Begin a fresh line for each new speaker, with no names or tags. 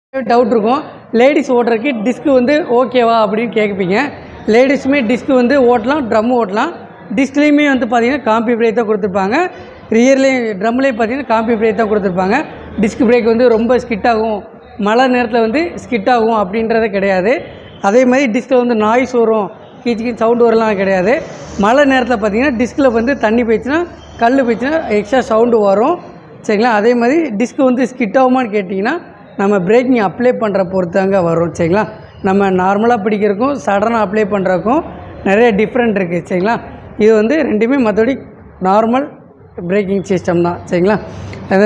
doubt இருக்கும் ladies ஓட்டுறதுக்கு disc வந்து ஓகேவா அப்படின்னு கேட்பீங்க லேடிஸுமே டிஸ்க்கு வந்து ஓட்டலாம் ட்ரம் ஓட்டலாம் டிஸ்க்லேயுமே வந்து பார்த்தீங்கன்னா காம்பி பிரேக் தான் கொடுத்துருப்பாங்க ரியர்லேயும் ட்ரம்லேயும் பார்த்தீங்கன்னா காம்பி பிரேக் தான் கொடுத்துருப்பாங்க டிஸ்க் பிரேக் வந்து ரொம்ப ஸ்கிட் ஆகும் மழை நேரத்தில் வந்து ஸ்கிட் ஆகும் அப்படின்றதே கிடையாது அதே மாதிரி டிஸ்கில் வந்து நாய்ஸ் வரும் கீச்சு கீச்சு சவுண்டு வரலாம் கிடையாது மழை நேரத்தில் பார்த்தீங்கன்னா டிஸ்கில் வந்து தண்ணி போயிடுச்சுன்னா கல் போயிடுச்சுன்னா எக்ஸ்ட்ரா சவுண்டு வரும் சரிங்களா அதே மாதிரி டிஸ்க் வந்து ஸ்கிட் ஆகுமான்னு கேட்டிங்கன்னா நம்ம பிரேக்கிங் அப்ளை பண்ணுற பொறுத்தாங்க வரும் சரிங்களா நம்ம நார்மலாக பிடிக்கிறதுக்கும் சடனாக அப்ளை பண்ணுறதுக்கும் நிறைய டிஃப்ரெண்ட் இருக்குது சரிங்களா இது வந்து ரெண்டுமே மற்றபடி நார்மல் பிரேக்கிங் சிஸ்டம் தான் சரிங்களா அது